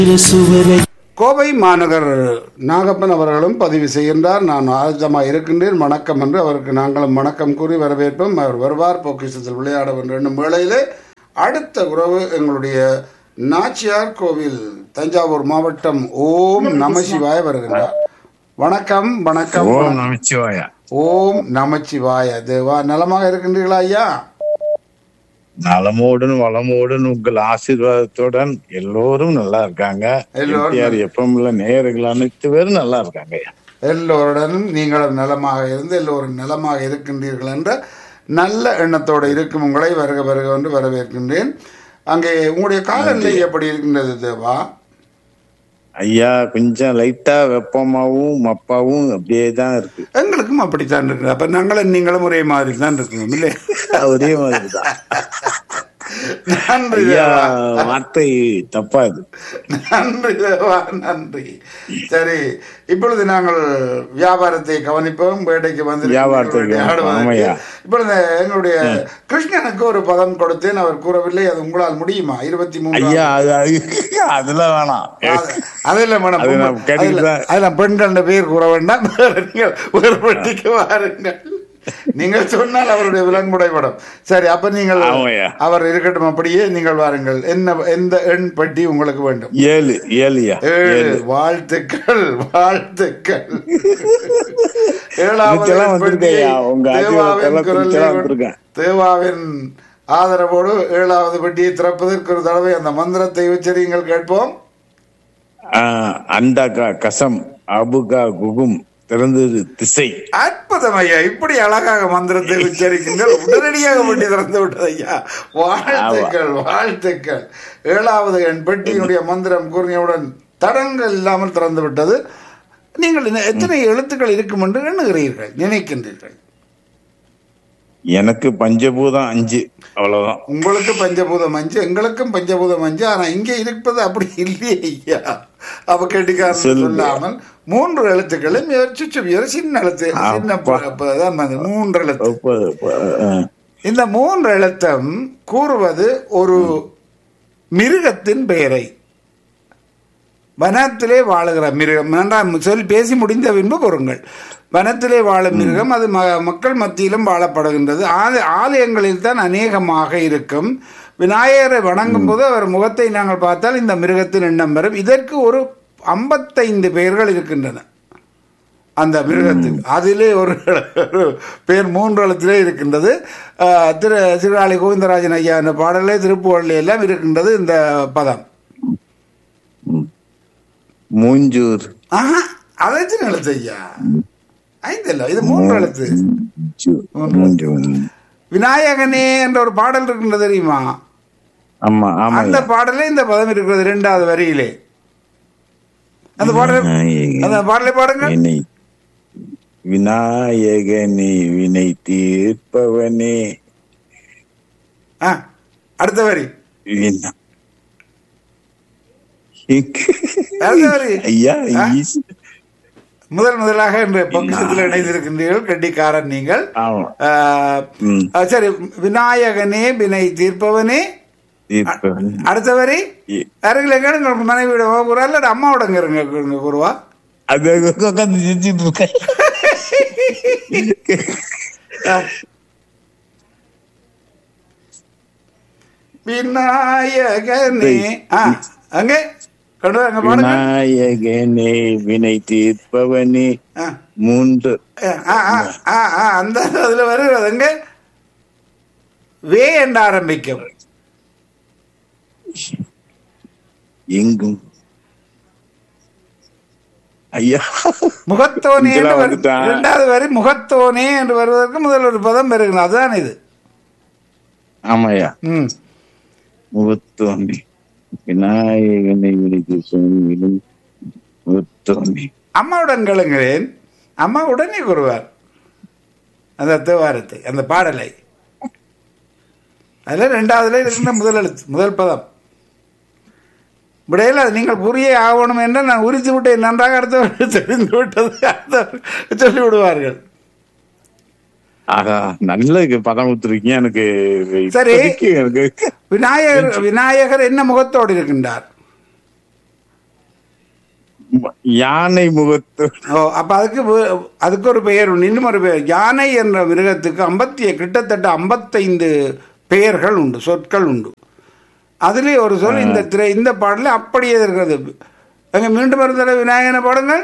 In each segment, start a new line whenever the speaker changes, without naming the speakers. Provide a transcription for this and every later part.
சுவரை
கோவை மாநகர் நாகப்பன் அவர்களும் பதிவு செய்கின்றார் நான் ஆயுதமாக இருக்கின்றேன் வணக்கம் என்று அவருக்கு நாங்களும் வணக்கம் கூறி வரவேற்போம் அவர் வருவார் பொக்கிஷத்தில் விளையாட வேண்டும் என்னும் வேளையிலே அடுத்த உறவு எங்களுடைய நாச்சியார் கோவில் தஞ்சாவூர் மாவட்டம் ஓம் நமசிவாய வருகின்றார் வணக்கம் வணக்கம்
ஓம் நமச்சிவாய
ஓம் நமச்சிவாய தேவா நலமாக இருக்கின்றீர்களா ஐயா
நலமோடன் வளமோடன் உங்கள் ஆசீர்வாதத்துடன் எல்லோரும் நல்லா இருக்காங்க
எல்லோரும்
எம்டிஆர் எப்பவும்ல நேயர்கள் அனைத்து பேரும் நல்லா இருக்காங்க
எல்லோருடனும் நீங்களும் நலமாக இருந்து எல்லோரும் நலமாக இருக்கின்றீர்கள் என்ற நல்ல எண்ணத்தோடு இருக்கும் உங்களை வருக வருக என்று வரவேற்கின்றேன் அங்கே உங்களுடைய காலநிலை எப்படி இருக்கின்றது தேவா
ஐயா கொஞ்சம் லைட்டா வெப்பமாவும் மப்பாவும் அப்படியே தான் இருக்கு
எங்களுக்கும் அப்படித்தான் இருக்குது அப்ப நாங்களும் நீங்களும் ஒரே மாதிரி தான் இருக்கணும் இல்லை
ஒரே மாதிரி தான்
நன்றி
ஐயா
தேவா
வார்த்தை தப்பா இது
நன்றி தேவா நன்றி சரி இப்பொழுது நாங்கள் வியாபாரத்தை கவனிப்போம் வேட்டைக்கு வந்து
வியாபாரத்தை கவனிப்போம், ஆமாய்யா.
இப்பொழுது எங்களுடைய கிருஷ்ணனுக்கு ஒரு பதம் கொடுத்தேன் அவர் கூறவில்லை அது உங்களால் முடியுமா இருபத்தி மூணு
ஐயா அது அது- அதுல வேணாம்
அதில் மேடம்
அது நான் கேட்டுக்கிட்டு தான்.
அதில் பெண்கள் பேர் கூற வேண்டாம் நீங்கள் ஒரு பெட்டிக்கு வாருங்கள் நீங்கள் சொன்னால் அவருடைய விலங்குடைபடும் சரி அப்ப நீங்கள்
ஆமாய்யா.
அவர் இருக்கட்டும் அப்படியே நீங்கள் வாருங்கள் என்ன எந்த எண் பெட்டி உங்களுக்கு வேண்டும்
ஏழு ஏழுயா
ஏழு
ஏழு
வாழ்த்துக்கள் வாழ்த்துக்கள் ஏழாவது
இதுக்கெல்லாம் வந்திருக்கேன்யா. உங்க
தேவாவின்
ஆசீர்வாதத்தெல்லாம்
குரலில்
குடிச்செல்லாம் வந்திருக்கேன்.
தேவாவின் ஆதரவோடு ஏழாவது பெட்டியை திறப்பதற்கு ஒரு தடவை அந்த மந்திரத்தை உச்சரியுங்கள் கேட்போம்
ஆஹ், அண்டகா கசம் அபுகா குகும் திறந்தது திசை
அற்புதம் ஐயா இப்படி அழகாக மந்திரத்தை உச்சரிக்கின்றீர்கள் உடனடியாக பெட்டி திறந்து விட்டது ஐயா வாழ்த்துக்கள் வாழ்த்துக்கள் ஏழாவது என் பெட்டியினுடைய மந்திரம் கூறியவுடன் தடங்கள் இல்லாமல் திறந்து விட்டது நீங்கள் இந்த எத்தனை எழுத்துக்கள் இருக்கும் என்று எண்ணுகிறீர்கள் நினைக்கின்றீர்கள்
எனக்கு பஞ்சபூதம் அஞ்சு அவ்வளவுதான்
உங்களுக்கு பஞ்சபூதம் அஞ்சு எங்களுக்கும் பஞ்சபூதம் அஞ்சு ஆனா இங்கே இருப்பது அப்படி இல்லையே ஐயா அவ கெட்டிக்காரன்
சொல்லுங்க.
சொல்லாமல் மூன்று எழுத்துக்களும் சுற்று சின்ன எழுத்து சின்ன
அப்பா.
ப- ப- அதான் அது, மூன்று எழுத்து
அப்ப- அப்ப, ஆஹ்,
இந்த மூன்று எழுத்தம் கூறுவது ஒரு மிருகத்தின் பெயரை வனத்திலே வாழுகிற மிருகம் நன்றாம் சொல் பேசி முடிந்த பின்பு பொருங்கள் வனத்திலே வாழும் மிருகம் அது ம- மக்கள் மத்தியிலும் வாழப்படுகின்றது ஆல- ஆலயங்களில் தான் அநேகமாக இருக்கும் விநாயகரை வணங்கும் போது அவர் முகத்தை நாங்கள் பார்த்தால் இந்த மிருகத்தின் எண்ணம் வரும் இதற்கு ஒரு ஐம்பத்தைந்து பெயர்கள் இருக்கின்றன அந்த மிருகத்துக்கு அதிலே ஒரு ஒரு பேர் மூன்று எழுத்திலே இருக்கின்றது ஆஹ், திரு சிறுகாளி கோவிந்தராஜன் ஐயா என்ற பாடலே திருப்புவள்ளி எல்லாம் இருக்கின்றது இந்த பதம்
மூஞ்சூர்
ஆஹா அது எத்தனை எழுத்து ஐயா ஐந்து இல்ல இது மூன்று எழுத்து
மூஞ்சூர், மூஞ்சூர்.
விநாயகனே என்ற ஒரு பாடல் இருக்கின்றது தெரியுமா
ஆமா ஆமா
அந்த பாடலே இந்த பதம் இருக்கிறது இரண்டாவது வரியிலே அந்த பாடல் அந்த பாடலை பாடுங்க
வினை விநாயகனே வினை தீர்ப்பவனே
ஆ, அடுத்த வரி
வினா-
அடுத்த வரி
ஐயா
ஆ?
ஈஸ்-
முதல் முதலாக இன்று பக்கத்தில் இணைந்திருக்கின்றீர்கள் கெட்டிக்காரன் நீங்கள்
ஆமா
ஆஹ்,
ம்.
ஆஹ், சரி விநாயகனே வினை தீர்ப்பவனே
தீர்ப்பவனே
அடுத்த வரி
இ-
அருகில் எங்க உங்களுக்கு மனைவியோட கூறா இல்ல அம்மாவோட இருங்க இருங்க கூறுவா
அது உட்காந்து சிரிச்சிட்டு இருக்கேன்
விநாயகனே ஆ அங்கே கொண்டு வா, அங்க பாடுங்க
விநாயகனே வினை தீர்ப்பவனே
ஆ,
மூன்று
ஆ, ஆ, ஆ, ஆ, அந்த அதுல வருகிறது அங்க வே என்று ஆரம்பிக்கும்
எங்கும் ஐயா
முகத்தோனே என்று
இதெல்லாம்
வரு-
வந்துட்டான்.
இரண்டாவது வரி முகத்தோனே என்று வருவதற்கு முதல் ஒரு பதம் வருகிறது அதுதான் இது
ஆமாய்யா
ம்
முகத்தோண்டி விநாயகனை வினைத்து சுவாமியிலும் முகத்தோண்டி
அம்மாவுடன் கேளுங்களேன் அம்மா உடனே கூறுவார் அந்த தேவாரத்தை அந்த பாடலை அதில் ரெண்டாவதுல இருக்கின்ற முதல் எழுத்து முதல் பதம் விடையில் அது நீங்கள் புரிய ஆகணும் என்றால் நான் உரித்து விட்டேன் நன்றாக அடுத்த தெரிந்து விட்டது அடுத்த சொல்லி விடுவார்கள்
ஆகா நல்ல பதம் கொடுத்துருக்கீங்க எனக்கு
சரி.
இப்போதைக்கு எனக்கு
விநாயகர் விநாயகர் என்ன முகத்தோடு இருக்கின்றார்
யானை முகத்து
ஓ அப்ப அதுக்கு வே- அதுக்கு ஒரு பெயர் உண்டு இன்னும் ஒரு பெயர் யானை என்ற மிருகத்துக்கு ஐம்பத்தி கிட்டத்தட்ட ஐம்பத்தைந்து பெயர்கள் உண்டு சொற்கள் உண்டு அதிலே ஒரு சொல் இந்த திரை இந்த பாடல அப்படியே இருக்கிறது அங்க மீண்டும் ஒரு தடவை விநாயகனை பாடுங்கள்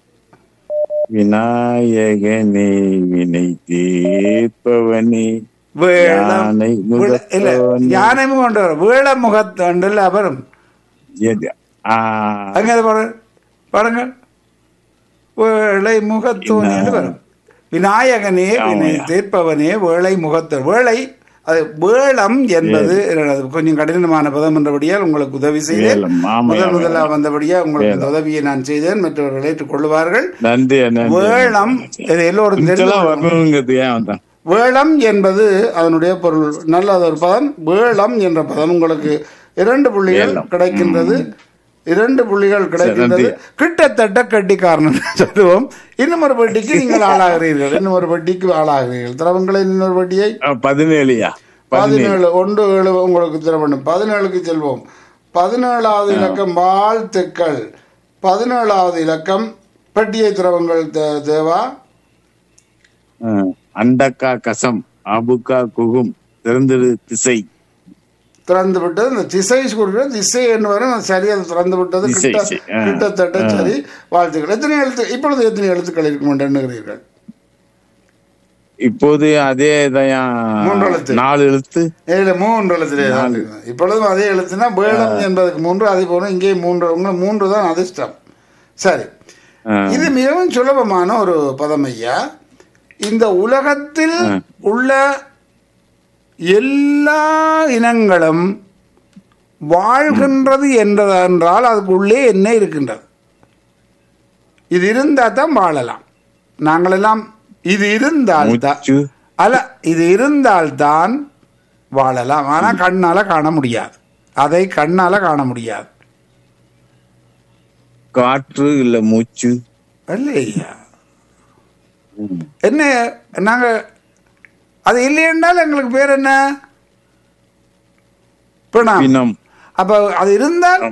விநாயகனே வினை தீர்ப்பவனே
வேளம்
யானை
வேள- இல்ல
முகத்தவனே.
யானை முகம் வேள முகத்தண்டு அப்புறம்
எது? ஆ,
அங்க அதை பாருங்க பாருங்க வேளை முகத்தோனே வரும் விநாயகனே வினை
ஆமாய்யா.
தீர்ப்பவனே வேளை முகத்த வேளை அது வேளம் என்பது அது கொஞ்சம் கடினமான பதம் என்றபடியால் உங்களுக்கு உதவி செய்தேன்
வேளம், ஆமாய்யா,
முதல் முதலாக
வேளம்.
வந்தபடியா உங்களுக்கு இந்த உதவியை நான் செய்தேன் மற்றவர்கள் ஏற்றுக்கொள்வார்கள்
நன்றி நன்றி.
வேளம் இது எல்லோரும் தெரிந்து
இதெல்லாம் வரணுங்கிறது ஏன் வந்தான்
வேளம் என்பது அதனுடைய பொருள் நல்ல ஒரு பதம் வேளம் என்ற பதம் உங்களுக்கு இரண்டு புள்ளிகள்
வேளம்.
கிடைக்கின்றது இரண்டு புள்ளிகள் கிடைக்கின்றது
நன்றி.
கிட்டத்தட்ட கட்டிக்காரன் சொல்லுவோம் இன்னும் ஒரு பெட்டிக்கு நீங்கள் ஆளாகிறீர்கள் இன்னும் ஒரு பெட்டிக்கு ஆளாகிறீர்கள் திரவங்களின் இன்னொரு பெட்டியை
ஆ, பதினேழுயா பதினேழு
பதினேழு ஒன்று ஏழு உங்களுக்கு திரவணும் பதினேழுக்கு செல்வோம் பதினேழாவது இலக்கம் வாழ்த்துக்கள் பதினேழாவது இலக்கம் பெட்டியை திரவங்கள் தே- தேவா
ஆ, அண்டக்கா கசம் அபுக்கா குகும் திறந்திரு திசை
திறந்து விட்டது இந்த திசை கொடுக்குற திசை என்ன வரும் அது சரி அது திறந்து விட்டது
திசை,
கிட்ட
சி, ஆ.
கிட்டத்தட்ட சரி வாழ்த்துக்கள் எத்தனை எழுத்து இப்பொழுது எத்தனை எழுத்துக்கள் இருக்கும் என்று எண்ணுகிறீர்கள்
இப்போது அதே
மூன்று எழுத்து.
இதையா நாலு எழுத்து
ஏழு மூன்று எழுத்துலே தான் இருக்கு. இப்பொழுதும் அதே எழுத்துனா வேடம் என்பதற்கு மூன்று அதே போல இங்கே மூன்று உங்களுக்கு மூன்று தான் அதிர்ஷ்டம் சரி
ஆ,
இது மிகவும் சுலபமான ஒரு பதம் ஐயா இந்த உலகத்தில் உள்ள எல்லா இனங்களும் வாழ்கின்றது என்றதென்றால் அதுக்குள்ளே என்ன இருக்கின்றது இது இருந்தால் தான் வாழலாம் நாங்களெல்லாம் இது இருந்தால் தான்
மூச்சு
அல்ல இது இருந்தால்தான் வாழலாம் ஆனா கண்ணால காண முடியாது அதை கண்ணால காண முடியாது
காற்று இல்ல மூச்சு
இல்லையா என்ன நாங்க அது இல்லையென்றால் எங்களுக்கு பேர் என்ன பிணம்
பிணம்
அப்ப அது இருந்தால்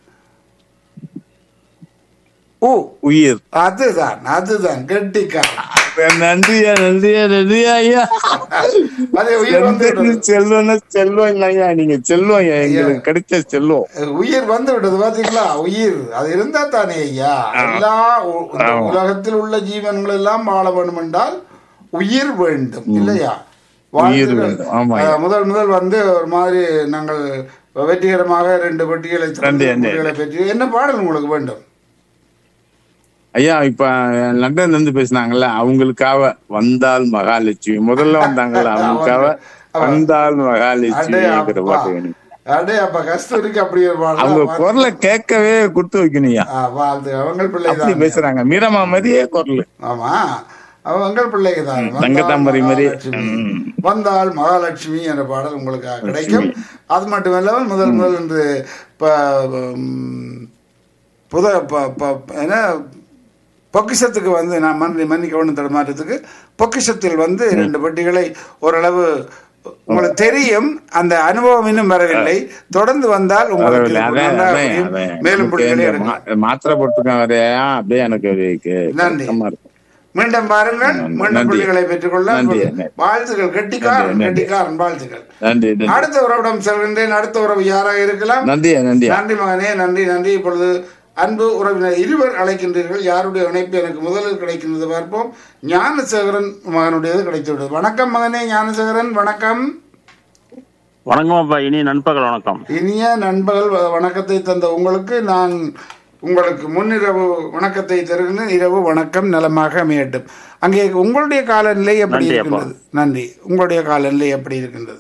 ஓ
உயிர்
அதுதான் அதுதான் கெட்டிக்காரன்
நன்றியா நன்றியா நன்றியா ஐயா
அதே உயிர் வந்து
செந்தமிழ் செல்வம்னா செல்வம் இல்லையா நீங்க செல்வம் ஐயா எங்களுக்கு கிடைச்ச செல்வம்
உயிர் வந்து விட்டது பாத்தீங்களா உயிர் அது இருந்தா தானே ஐயா எல்லா உ- இந்த
ஆமா.
உலகத்தில் உள்ள ஜீவன்கள் எல்லாம் வாழ வேண்டும் என்றால் உயிர் வேண்டும் இல்லையா
உயிர்
வாழ்த்துக்கள்.
வேண்டும். ஆமா ஐயா.
அஹ், முதல் முதல் வந்து ஒரு மாதிரி நாங்கள் வெற்றிகரமாக ரெண்டு பெட்டிகளை திறந்து
நன்றி, நன்றி.
பெட்டிகளை பெற்று என்ன பாடல் உங்களுக்கு வேண்டும்
ஐயா இப்ப லண்டன்ல இருந்து பேசினாங்கல்ல அவங்களுக்காக வந்தால் மகாலட்சுமி முதல்ல வந்தாங்கல்ல அவங்களுக்காக வந்தால்
அடே
மகாலட்சுமிங்கிற
அப்பா
பாட்டு வேணும்
அடே அப்பா கஸ்தூரிக்கு அப்படி ஒரு
அவங்க
பாடல்
குரலை கேட்கவே கொடுத்து வைக்கணும்யா
வாழ்த்து அவங்க பிள்ளை
அப்படி பேசுறாங்க மீரமா மாதிரியே குரல்
ஆமா அவ எங்கள் பிள்ளைக்கு தான்
தங்கத்தாமரை மாதிரி.
மகாலட்சுமி வந்தால் மகாலட்சுமி என்ற பாடல் உங்களுக்கு கிடைக்கும் அது மட்டுமல்லாமல் முதல் முதல் என்று ப- ம், புத ப- ப- என்ன பொக்கிஷத்துக்கு வந்து நான் மன்னி மன்னிக்க ஒன்று தடுமாற்றத்துக்கு பொக்கிஷத்தில் வந்து ரெண்டு பெட்டிகளை ஓரளவு உங்களுக்கு தெரியும் அந்த அனுபவம் இன்னும் வரவில்லை தொடர்ந்து வந்தால் உங்களுக்கு
வரவில்லை. அதான்,
நன்றாக
அதான்,
புரியும்.
அதான்.
மேலும்
எனக்கு
பிடிகளே
இந்த
எடுக்கலாம்
மா- மாத்திரை போட்டுருக்கேன் வரையா அப்படியே எனக்கு ஒரு கு-
நன்றி.
கஷ்டமா இருக்கும்
மீண்டும் பாருங்கள்
நன்றி.
மீண்டும் புள்ளிகளை பெற்றுக்கொள்ள
நன்றி, நன்றி.
வாழ்த்துக்கள் கெட்டிக்காரன்
நன்றி, நன்றி.
கெட்டிக்காரன் வாழ்த்துக்கள்
நன்றி நன்றி
அடுத்த உறவிடம் செல்கின்றேன் அடுத்த உறவு யாராக இருக்கலாம்
நன்றியா நன்றியா
நன்றி மகனே நன்றி நன்றி இப்பொழுது அன்பு உறவினர் இருவர் அழைக்கின்றீர்கள் யாருடைய இணைப்பு எனக்கு முதலில் கிடைக்கின்றது பார்ப்போம் ஞானசேகரன் மகனுடையது கிடைத்துவிட்டது வணக்கம் மகனே ஞானசேகரன் வணக்கம்
வணக்கம் அப்பா இனி நண்பகல் வணக்கம்
இனிய நண்பகல் வ- வணக்கத்தை தந்த உங்களுக்கு நான் உங்களுக்கு முன்னிரவு வணக்கத்தை தருகின்றேன் இரவு வணக்கம் நலமாக அமையட்டும் அங்கே உங்களுடைய காலநிலை எப்படி
நன்றி அப்பா.
இருக்கின்றது நன்றி உங்களுடைய காலநிலை எப்படி இருக்கின்றது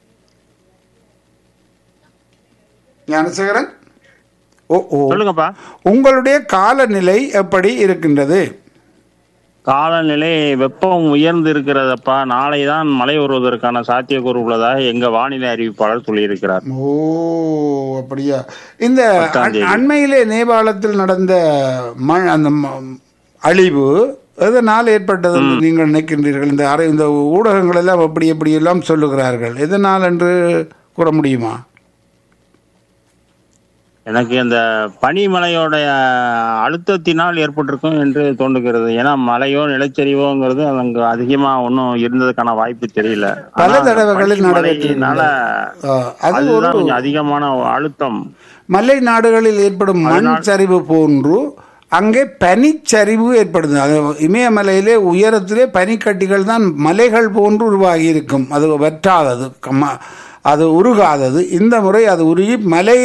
ஞானசேகரன் ஓ ஓ
சொல்லுங்கப்பா
உங்களுடைய காலநிலை எப்படி இருக்கின்றது
காலநிலை வெப்பம் உயர்ந்து இருக்கிறதப்பா நாளை தான் மழை வருவதற்கான சாத்தியக்கூறு உள்ளதாக எங்க வானிலை அறிவிப்பாளர் சொல்லியிருக்கிறார்
ஓ அப்படியா இந்த
பத்தாம்
அண்-
தேதி.
அண்மையிலே நேபாளத்தில் நடந்த ம- அந்த ம- அழிவு எதனால் ஏற்பட்டது என்று நீங்கள் நினைக்கின்றீர்கள் இந்த அரை இந்த ஊடகங்கள் எல்லாம் அப்படி எப்படி எல்லாம் சொல்லுகிறார்கள் எதனால் என்று கூற முடியுமா
எனக்கு அந்த பனிமலையோட அழுத்தத்தினால் ஏற்பட்டிருக்கும் என்று தோன்றுகிறது ஏன்னா மலையோ நிலச்சரிவோங்கிறது அங்க அதிகமா ஒன்றும் இருந்ததுக்கான வாய்ப்பு தெரியல
பல
ஆனா அந்த
தடவைகளில்
பனிமழையினால
ஆ, அது ஒரு
அதுதான் கொஞ்சம் அதிகமான அழுத்தம்
மலை நாடுகளில் ஏற்படும் மண் சரிவு போன்று அங்கே பனிச்சரிவு ஏற்படுது அது இமயமலையிலே உயரத்திலே பனிக்கட்டிகள் தான் மலைகள் போன்று உருவாகி இருக்கும் அது வற்றாதது கம்ம- அது உருகாதது இந்த முறை அது உருகி மலை